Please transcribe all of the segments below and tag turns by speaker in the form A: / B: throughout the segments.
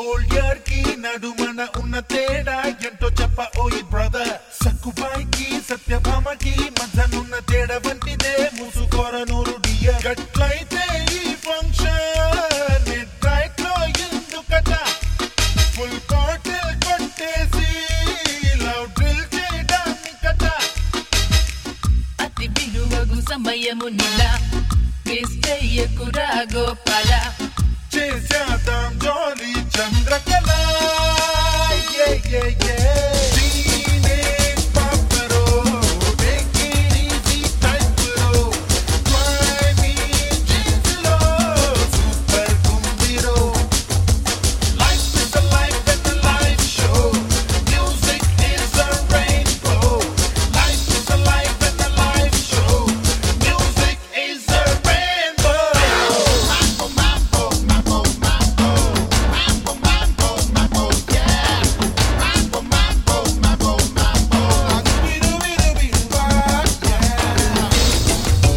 A: Soldier కి నడుమన ఉన్న తేడా ఎంతో చెప్ప ఓయి బ్రదర్ సక్కుబాయికి సత్యభామకి మధ్యనున్న తేడా వంటిదే మూసుకోర నూరు డియర్ గట్లయితే ఈ ఫంక్షన్ మిడ్ నైట్ లో ఎందుకట ఫుల్ బాటిల్ కొట్టేసి లవ్ డ్రిల్ చేయడానికట
B: అతి విలువగు సమయము నిలా వేస్ట్ అయ్యకురా గోపాల
A: చేసేద్దాం జోలి Chandrakala Yeah, yeah, yeah. Teenage papero, take it easy type లో. Grimy jeans లో, super గుండీరో. Life is a life and a life show. Music is a rainbow. Life is a life and a life show. Music is a rainbow. Mambo, mambo, mambo, mambo. Mambo, mambo, mambo, yeah. Mambo, mambo, mambo, mambo. Scooby-Doo-Doo-Doo-Doo, yeah.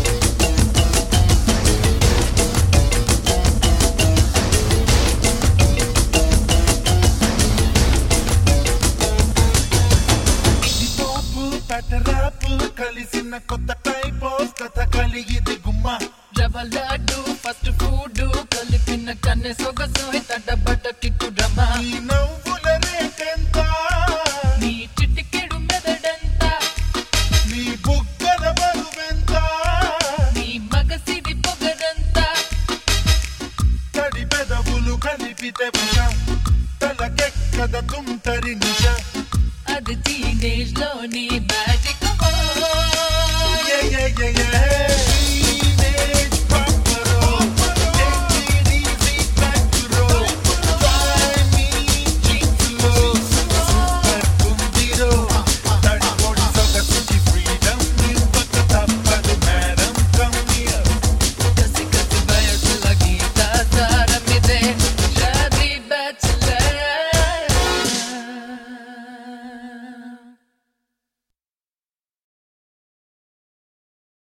A: ఇది పోపు పటరాపు కలిసిన కొత్త type of కథ కలిగిది గుమ్మ
B: రవ laddu first food కలిపిన కన్నె సొగసు తడబడ్డ kit Rama
A: ఈ నవ్వుల రేటెంత
B: నీ చిటికెడు మెదడంతా
A: నీ బుగ్గల బరువెంత
B: నీ మగసిరి పొగరంతా
A: తడి పెదవులు కలిపితే విషం తలకెక్కద తుంటరి నిష
B: అది టీనేజ్ లోని magic
A: Yeah, yeah, yeah, yeah.